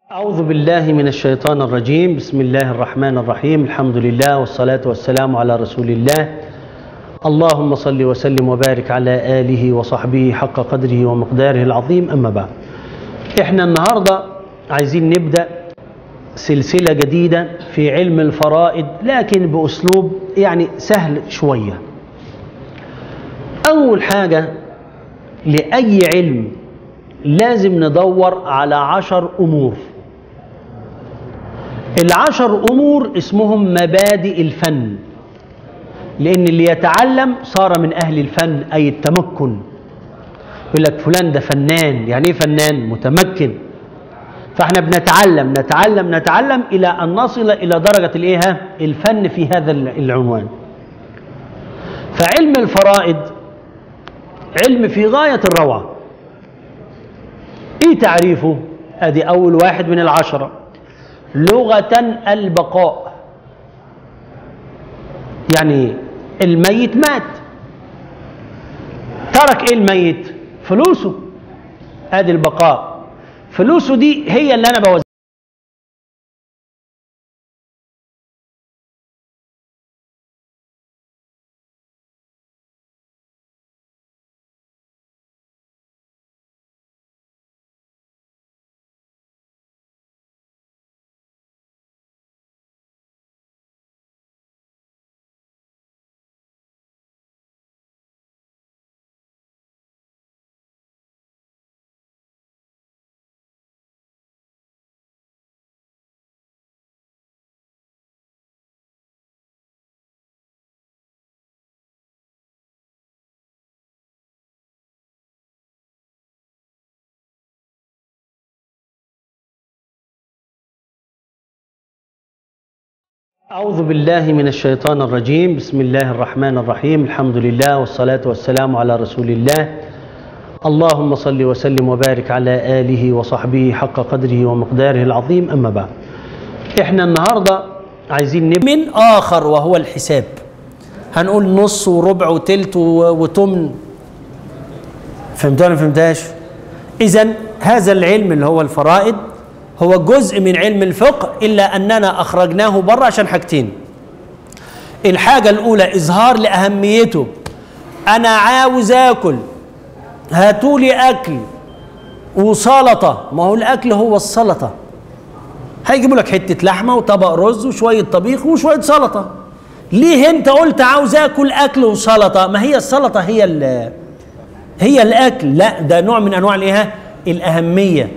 أعوذ بالله من الشيطان الرجيم بسم الله الرحمن الرحيم الحمد لله والصلاة والسلام على رسول الله اللهم صل وسلم وبارك على آله وصحبه حق قدره ومقداره العظيم أما بعد إحنا النهاردة عايزين نبدأ سلسلة جديدة في علم الفرائض لكن بأسلوب يعني سهل شوية أول حاجة لأي علم لازم ندور على عشر أمور العشر أمور اسمهم مبادئ الفن لأن اللي يتعلم صار من أهل الفن أي التمكن يقول لك فلان ده فنان يعني إيه فنان متمكن فاحنا بنتعلم نتعلم نتعلم إلى أن نصل إلى درجة الإيه ها؟ الفن في هذا العنوان فعلم الفرائض علم في غاية الروعة ايه تعريفه ادي اول واحد من العشرة لغة البقاء يعني الميت مات ترك ايه الميت فلوسه ادي البقاء فلوسه دي هي اللي انا بوزعها أعوذ بالله من الشيطان الرجيم بسم الله الرحمن الرحيم الحمد لله والصلاة والسلام على رسول الله اللهم صل وسلم وبارك على آله وصحبه حق قدره ومقداره العظيم أما بعد إحنا النهاردة عايزين نبدأ من آخر وهو الحساب هنقول نص وربع وتلت و- وتمن فهمتوا ولا ما فهمتهاش إذا هذا العلم اللي هو الفرائض هو جزء من علم الفقه إلا أننا أخرجناه بره عشان حاجتين الحاجة الأولى إظهار لأهميته أنا عاوز آكل هاتولي أكل وسلطة ما هو الأكل هو السلطة هيجيبوا لك حته لحمه وطبق رز وشويه طبيخ وشويه سلطه ليه انت قلت عاوز اكل اكل وسلطه ما هي السلطه هي ال هي الاكل لا ده نوع من انواع الايه الاهميه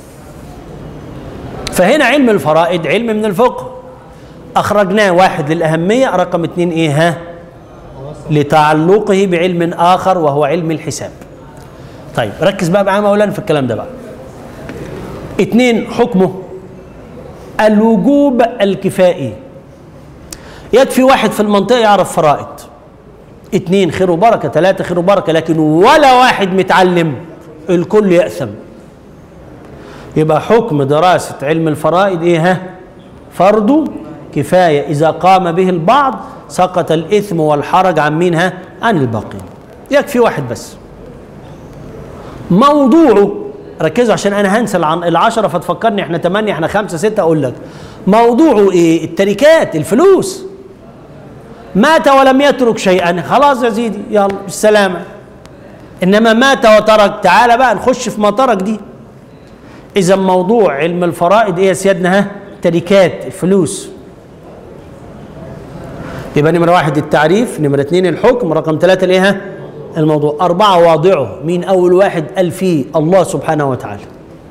فهنا علم الفرائض علم من الفقه اخرجناه واحد للاهميه رقم اتنين ايه ها لتعلقه بعلم اخر وهو علم الحساب طيب ركز بقى معايا مولانا في الكلام ده بقى اتنين حكمه الوجوب الكفائي يكفي واحد في المنطقة يعرف فرائض اتنين خير وبركة ثلاثة خير وبركة لكن ولا واحد متعلم الكل يأثم يبقى حكم دراسة علم الفرائض ايه ها فرض كفاية إذا قام به البعض سقط الإثم والحرج عن مين ها عن الباقين يكفي واحد بس موضوعه ركزوا عشان انا هنسى العن- العشرة فتفكرني احنا ثمانية احنا خمسة ستة اقول لك موضوعه ايه التركات الفلوس مات ولم يترك شيئا خلاص يا سيدي يلا بالسلامة انما مات وترك تعالى بقى نخش في ما ترك دي اذا موضوع علم الفرائض ايه يا سيادنا ها تركات الفلوس يبقى نمرة واحد التعريف نمرة اثنين الحكم رقم ثلاثة الايه ها؟ الموضوع أربعة واضعه مين أول واحد قال فيه الله سبحانه وتعالى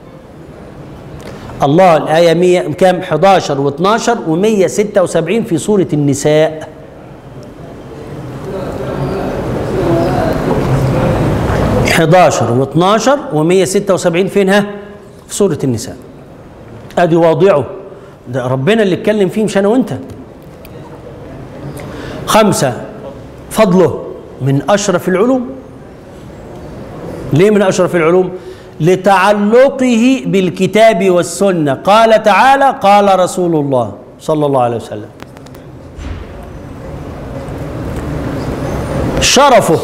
الله الآية 100 كام 11 و12 و176 في سورة النساء حداشر و12 و176 فينها في سورة النساء ادي واضعه ده ربنا اللي اتكلم فيه مش انا وانت خمسة فضله من أشرف العلوم ليه من أشرف العلوم لتعلقه بالكتاب والسنة قال تعالى قال رسول الله صلى الله عليه وسلم شرفه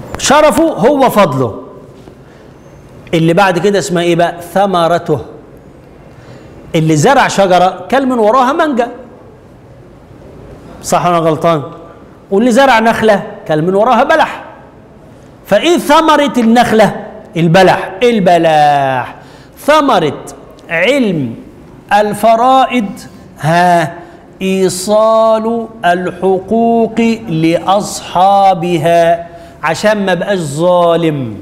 شرفه هو فضله اللي بعد كده اسمها ايه بقى ثمرته اللي زرع شجره كل من وراها مانجا صح ولا غلطان واللي زرع نخله كل من وراها بلح فايه ثمره النخله البلح البلح ثمره علم الفرائض ها ايصال الحقوق لاصحابها عشان ما بقاش ظالم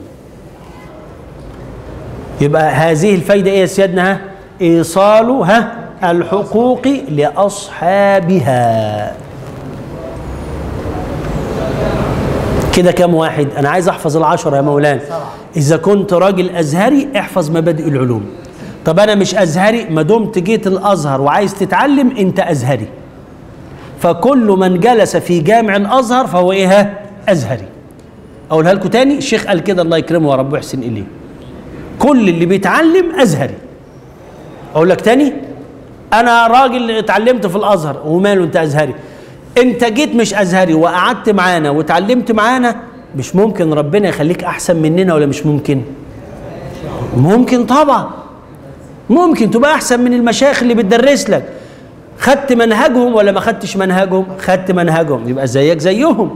يبقى هذه الفايده ايه يا سيادنا ها ايصال ها الحقوق لاصحابها كده كام واحد انا عايز احفظ العشرة يا مولانا اذا كنت راجل ازهري احفظ مبادئ العلوم طب انا مش ازهري ما دمت جيت الازهر وعايز تتعلم انت ازهري فكل من جلس في جامع الازهر فهو ايه ها؟ ازهري اقولها لكم تاني الشيخ قال كده الله يكرمه يا رب ويحسن اليه كل اللي بيتعلم ازهري اقول لك تاني انا راجل اتعلمت في الازهر وماله انت ازهري انت جيت مش ازهري وقعدت معانا واتعلمت معانا مش ممكن ربنا يخليك احسن مننا ولا مش ممكن ممكن طبعا ممكن تبقى احسن من المشايخ اللي بتدرس لك خدت منهجهم ولا ما خدتش منهجهم خدت منهجهم يبقى زيك زيهم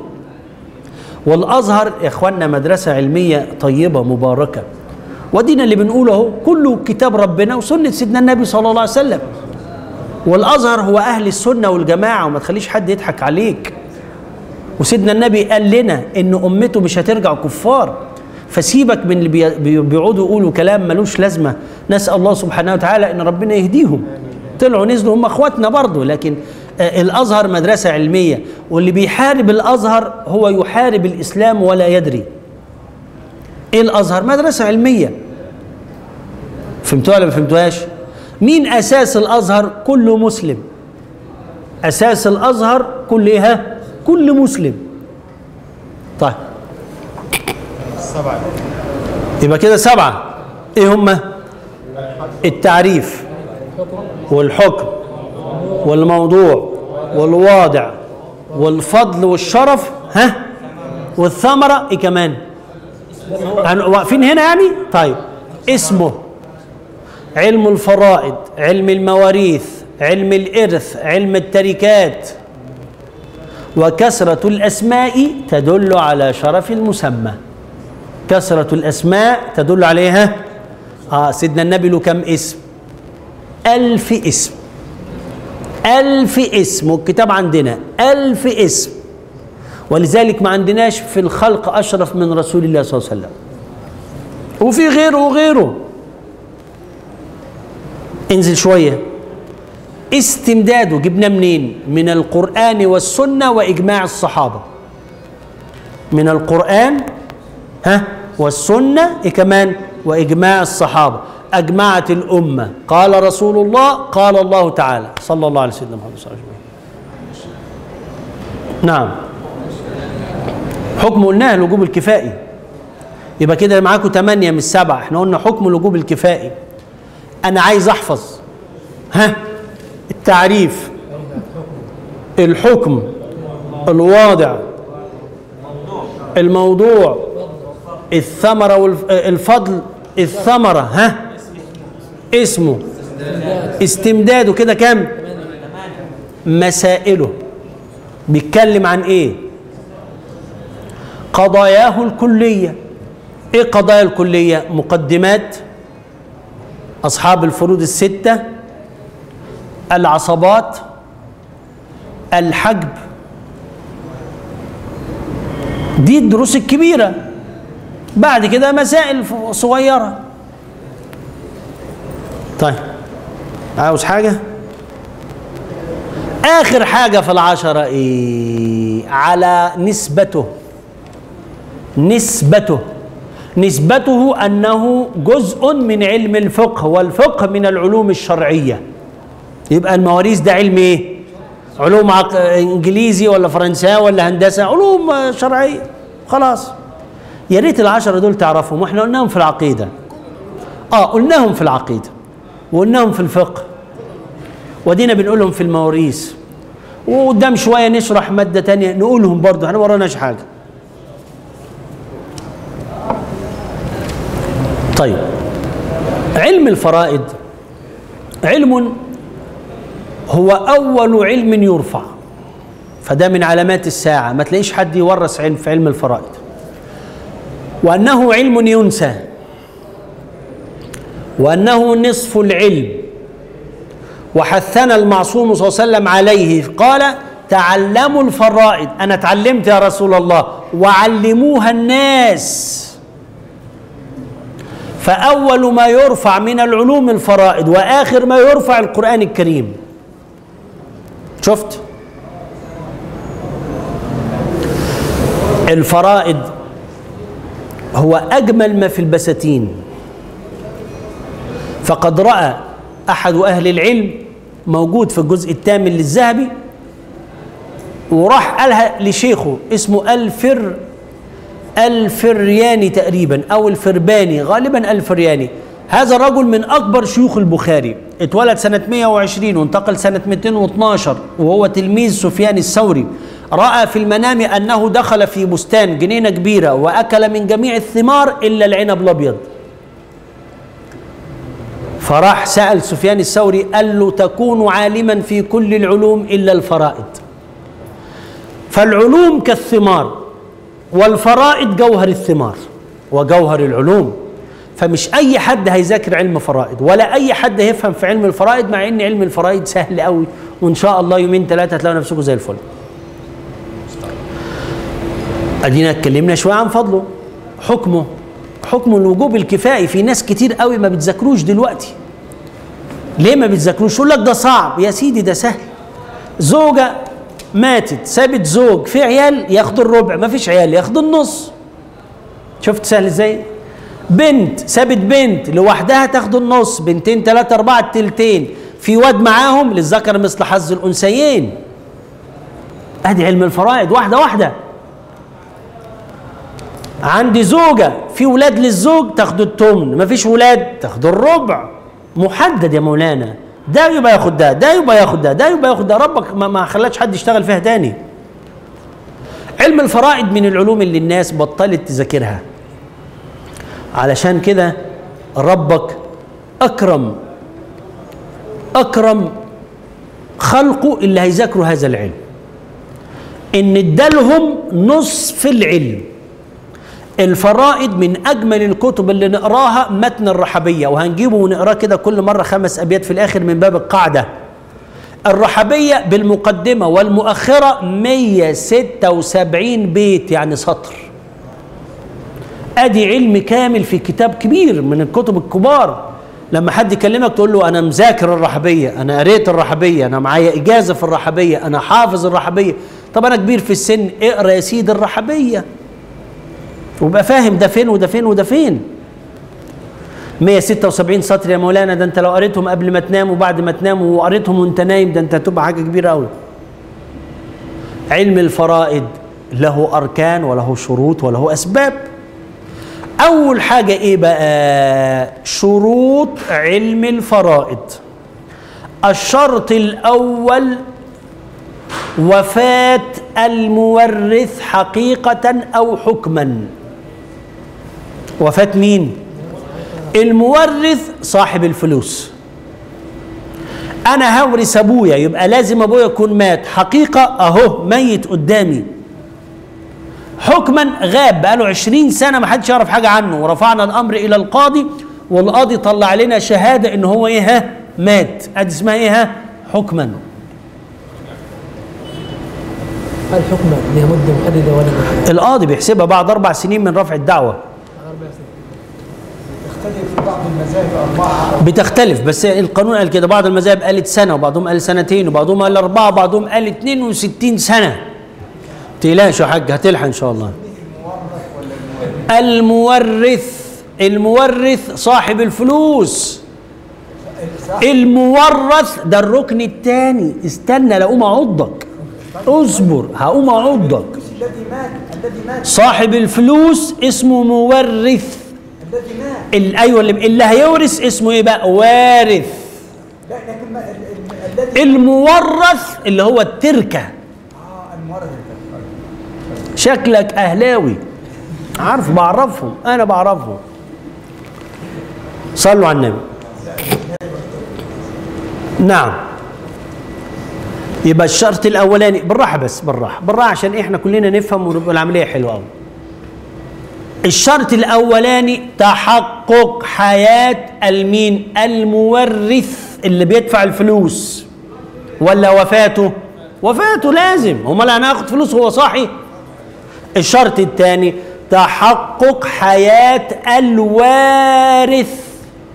والازهر يا اخوانا مدرسه علميه طيبه مباركه ودينا اللي بنقوله اهو كله كتاب ربنا وسنه سيدنا النبي صلى الله عليه وسلم والازهر هو اهل السنه والجماعه وما تخليش حد يضحك عليك وسيدنا النبي قال لنا ان امته مش هترجع كفار فسيبك من اللي بي- بي- بيقعدوا يقولوا كلام ملوش لازمه نسال الله سبحانه وتعالى ان ربنا يهديهم طلعوا نزلوا هم اخواتنا برضه لكن آه، الازهر مدرسه علميه واللي بيحارب الازهر هو يحارب الاسلام ولا يدري ايه الازهر مدرسه علميه فهمتوها ولا ما فهمتوهاش مين اساس الازهر كل مسلم اساس الازهر كل ايه ها؟ كل مسلم طيب السبعة يبقى كده سبعة ايه هما التعريف والحكم والموضوع والواضع والفضل والشرف ها والثمرة ايه كمان هن- واقفين هنا يعني طيب اسمه علم الفرائض علم المواريث علم الإرث علم التركات وكثرة الأسماء تدل على شرف المسمى كثرة الأسماء تدل عليها آه سيدنا النبي له كم اسم ألف اسم ألف اسم والكتاب عندنا ألف اسم ولذلك ما عندناش في الخلق أشرف من رسول الله صلى الله عليه وسلم وفي غيره وغيره انزل شوية استمداده جبناه منين من القرآن والسنة وإجماع الصحابة من القرآن ها والسنة إيه كمان وإجماع الصحابة أجمعت الأمة قال رسول الله قال الله تعالى صلى الله عليه وسلم محمد صلى الله عليه وسلم نعم حكم قلناه الوجوب الكفائي يبقى كده معاكم ثمانية من السبعة احنا قلنا حكم الوجوب الكفائي أنا عايز أحفظ ها التعريف الحكم الواضع الموضوع الثمرة والفضل الثمرة ها اسمه استمداده كده كام مسائله بيتكلم عن ايه قضاياه الكلية ايه قضايا الكلية مقدمات أصحاب الفروض الستة العصبات الحجب دي الدروس الكبيرة بعد كده مسائل ف- صغيرة طيب عاوز حاجة آخر حاجة في العشرة إيه على نسبته نسبته نسبته أنه جزء من علم الفقه والفقه من العلوم الشرعية يبقى المواريث ده علم ايه علوم عق... انجليزي ولا فرنساوي ولا هندسه علوم آه، شرعيه خلاص يا ريت العشره دول تعرفهم واحنا قلناهم في العقيده اه قلناهم في العقيده وقلناهم في الفقه ودينا بنقولهم في المواريث وقدام شويه نشرح ماده تانية نقولهم برضه احنا ما وراناش حاجه طيب علم الفرائض علم هو أول علم يرفع فده من علامات الساعة ما تلاقيش حد يورث علم في علم الفرائض وأنه علم ينسى وأنه نصف العلم وحثنا المعصوم صلى الله عليه وسلم عليه قال تعلموا الفرائض أنا اتعلمت يا رسول الله وعلموها الناس فأول ما يرفع من العلوم الفرائض وآخر ما يرفع القرآن الكريم شفت الفرائض هو أجمل ما في البساتين فقد رأى أحد أهل العلم موجود في الجزء الثامن للذهبي وراح قالها لشيخه اسمه الفر الفرياني تقريبا او الفرباني غالبا الفرياني هذا الرجل من اكبر شيوخ البخاري اتولد سنه 120 وانتقل سنه 212 وهو تلميذ سفيان الثوري راى في المنام انه دخل في بستان جنينه كبيره واكل من جميع الثمار الا العنب الابيض فراح سال سفيان الثوري قال له تكون عالما في كل العلوم الا الفرائض فالعلوم كالثمار والفرائض جوهر الثمار وجوهر العلوم فمش اي حد هيذاكر علم فرائض ولا اي حد هيفهم في علم الفرائض مع ان علم الفرائض سهل قوي وان شاء الله يومين ثلاثه هتلاقوا نفسكم زي الفل ادينا اتكلمنا شويه عن فضله حكمه حكم الوجوب الكفائي في ناس كتير قوي ما بتذاكروش دلوقتي ليه ما بتذاكروش يقول لك ده صعب يا سيدي ده سهل زوجه ماتت سابت زوج في عيال ياخد الربع ما فيش عيال ياخد النص شفت سهل ازاي بنت سابت بنت لوحدها تاخد النص بنتين ثلاثة أربعة التلتين في واد معاهم للذكر مثل حظ الأنثيين أدي علم الفرائض واحدة واحدة عندي زوجة في ولاد للزوج تاخد التمن ما فيش ولاد تاخد الربع محدد يا مولانا ده يبقى ياخد ده ده يبقى ياخد ده ده يبقى ياخد ده ربك ما, ما خلاش حد يشتغل فيها تاني علم الفرائض من العلوم اللي الناس بطلت تذاكرها علشان كده ربك اكرم اكرم خلقه اللي هيذاكروا هذا العلم ان ادالهم نصف العلم الفرائض من اجمل الكتب اللي نقراها متن الرحبيه وهنجيبه ونقراه كده كل مره خمس ابيات في الاخر من باب القاعده الرحبيه بالمقدمه والمؤخره 176 بيت يعني سطر ادي علم كامل في كتاب كبير من الكتب الكبار لما حد يكلمك تقول له انا مذاكر الرحبيه انا قريت الرحبيه انا معايا اجازه في الرحبيه انا حافظ الرحبيه طب انا كبير في السن اقرا يا سيدي الرحبيه ويبقى فاهم ده فين وده فين وده فين 176 سطر يا مولانا ده انت لو قريتهم قبل ما تنام وبعد ما تنام وقريتهم وانت نايم ده انت هتبقى حاجه كبيره قوي علم الفرائض له اركان وله شروط وله اسباب اول حاجه ايه بقى شروط علم الفرائض الشرط الاول وفاه المورث حقيقه او حكما وفاه مين المورث صاحب الفلوس انا هورث ابويا يبقى لازم ابويا يكون مات حقيقه اهو ميت قدامي حكما غاب بقاله عشرين سنة ما حدش يعرف حاجة عنه ورفعنا الأمر إلى القاضي والقاضي طلع لنا شهادة إن هو إيه ها مات أدي اسمها إيه ها حكما هل حكمة لها مدة محددة ولا محددة؟ القاضي بيحسبها بعد أربع سنين من رفع الدعوة تختلف في بعض المذاهب أربعة بتختلف بس القانون قال كده بعض المذاهب قالت سنة وبعضهم قال سنتين وبعضهم قال أربعة وبعضهم قال 62 سنة تقلقش يا حاج هتلحق إن شاء الله المورث المورث صاحب الفلوس المورث ده الركن الثاني استنى لاقوم اعضك اصبر هقوم اعضك الذي مات الذي مات صاحب الفلوس اسمه مورث الذي مات ال- ايوه اللي, اللي هيورث اسمه ايه بقى وارث لا لكن ما ال- ال- الذي المورث اللي هو التركه اه المورث شكلك اهلاوي عارف بعرفهم انا بعرفهم صلوا على النبي نعم يبقى الشرط الاولاني بالراحه بس بالراحه بالراحه عشان احنا كلنا نفهم ونبقى العمليه حلوه قوي الشرط الاولاني تحقق حياه المين المورث اللي بيدفع الفلوس ولا وفاته وفاته لازم امال انا هاخد فلوس وهو صاحي الشرط الثاني تحقق حياه الوارث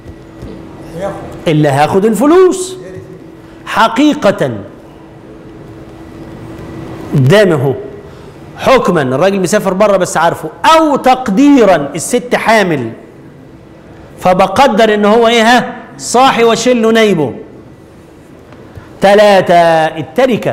اللي هاخد الفلوس حقيقة قدامي اهو حكما الراجل مسافر بره بس عارفه او تقديرا الست حامل فبقدر ان هو ايه ها صاحي واشيل له نايبه ثلاثة التركة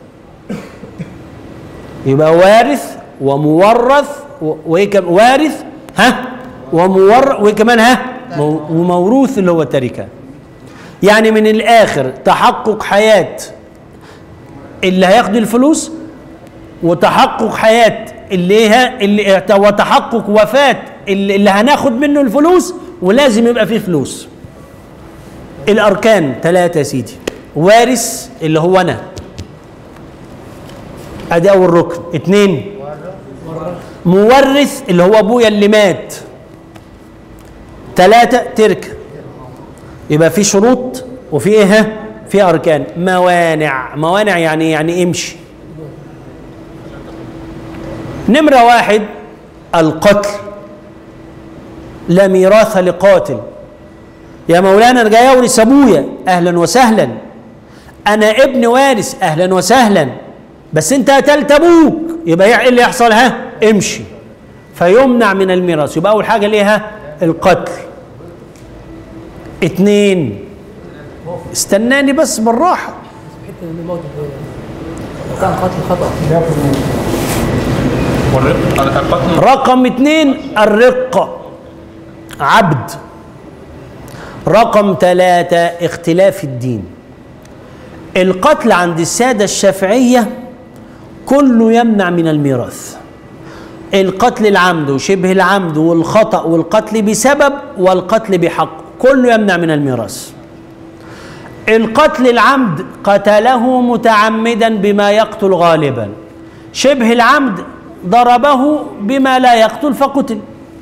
يبقى وارث ومورث و- وايه كم- وارث ها ومورث وايه كمان ها مو- وموروث اللي هو التركه يعني من الاخر تحقق حياه اللي هياخد الفلوس وتحقق حياه اللي ها اللي وتحقق وفاه اللي, اللي هناخد منه الفلوس ولازم يبقى فيه فلوس الاركان ثلاثه يا سيدي وارث اللي هو انا ادي اول ركن اتنين مورث اللي هو ابويا اللي مات ثلاثة تركة يبقى في شروط وفي ايه ها؟ في اركان موانع موانع يعني يعني امشي نمرة واحد القتل لا ميراث لقاتل يا مولانا انا جاي اورث ابويا اهلا وسهلا انا ابن وارث اهلا وسهلا بس انت قتلت ابوك يبقى ايه اللي يحصل ها امشي فيمنع من الميراث يبقى اول حاجه ليها القتل اتنين استناني بس بالراحه حته من الموت كان قتل خطا والقتل رقم اتنين الرقة عبد رقم ثلاثة اختلاف الدين القتل عند السادة الشافعية كله يمنع من الميراث القتل العمد وشبه العمد والخطأ والقتل بسبب والقتل بحق كله يمنع من الميراث القتل العمد قتله متعمدا بما يقتل غالبا شبه العمد ضربه بما لا يقتل فقتل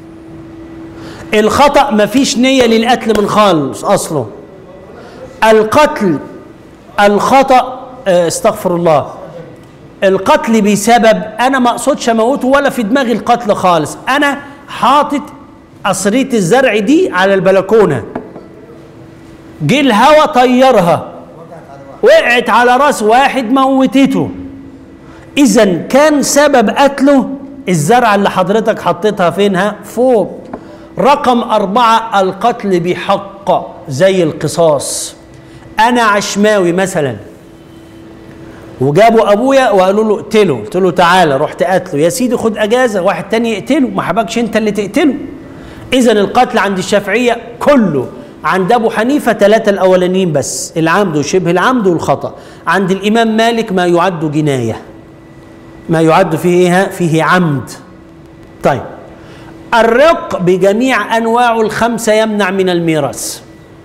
الخطأ ما فيش نية للقتل من خالص أصله القتل الخطأ آه، استغفر الله القتل بسبب أنا ما أقصدش أموته ولا في دماغي القتل خالص أنا حاطط قصرية الزرع دي على البلكونة جه الهوا طيرها وقعت على راس واحد موتته اذا كان سبب قتله الزرعه اللي حضرتك حطيتها فينها فوق رقم أربعة القتل بحق زي القصاص أنا عشماوي مثلا وجابوا أبويا وقالوا له اقتله قلت له تعالى رحت قتله يا سيدي خد أجازة واحد تاني يقتله ما حبكش أنت اللي تقتله إذا القتل عند الشافعية كله عند أبو حنيفة ثلاثة الأولانيين بس العمد وشبه العمد والخطأ عند الإمام مالك ما يعد جناية ما يعد فيه إيه؟ فيه عمد طيب الرق بجميع انواعه الخمسه يمنع من الميراث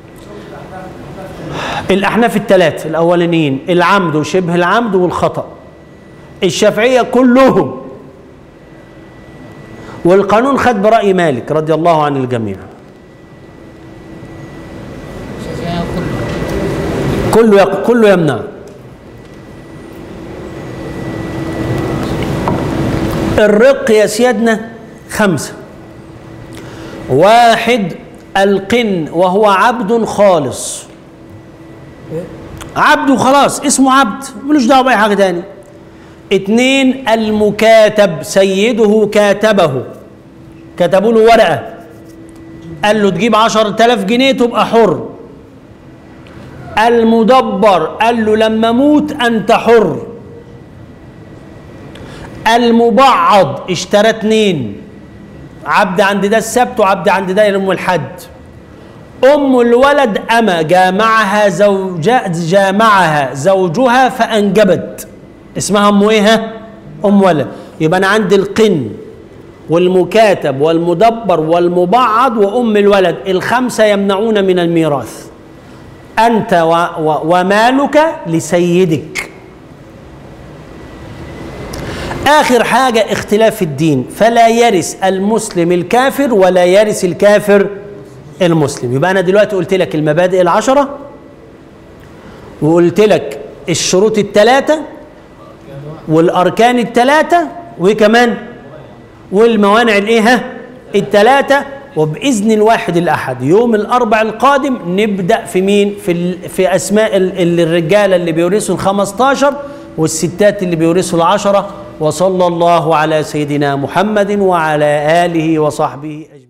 الاحناف الثلاث الاولانيين العمد وشبه العمد والخطا الشافعيه كلهم والقانون خد براي مالك رضي الله عن الجميع كله يق- كله يمنع الرق يا سيادنا خمسه واحد القن وهو عبد خالص عبد وخلاص اسمه عبد ملوش دعوه باي حاجه تاني اتنين المكاتب سيده كاتبه كتبوا له ورقه قال له تجيب عشرة آلاف جنيه تبقى حر المدبر قال له لما موت انت حر المبعض اشترى اتنين عبد عند ده السبت وعبد عند ده يوم الحد ام الولد اما جامعها زوجها جامعها زوجها فانجبت اسمها ام ايه ها؟ ام ولد يبقى انا عندي القن والمكاتب والمدبر والمبعض وام الولد الخمسه يمنعون من الميراث أنت و و ومالك لسيدك آخر حاجة اختلاف الدين فلا يرث المسلم الكافر ولا يرث الكافر المسلم يبقى أنا دلوقتي قلت لك المبادئ العشرة وقلت لك الشروط الثلاثة والأركان الثلاثة وكمان والموانع الايه ها؟ الثلاثة وبإذن الواحد الأحد يوم الأربع القادم نبدأ في مين؟ في, ال- في أسماء ال- ال- الرجالة اللي بيورثوا ال 15 والستات اللي بيورثوا العشرة وصلى الله على سيدنا محمد وعلى آله وصحبه أجمعين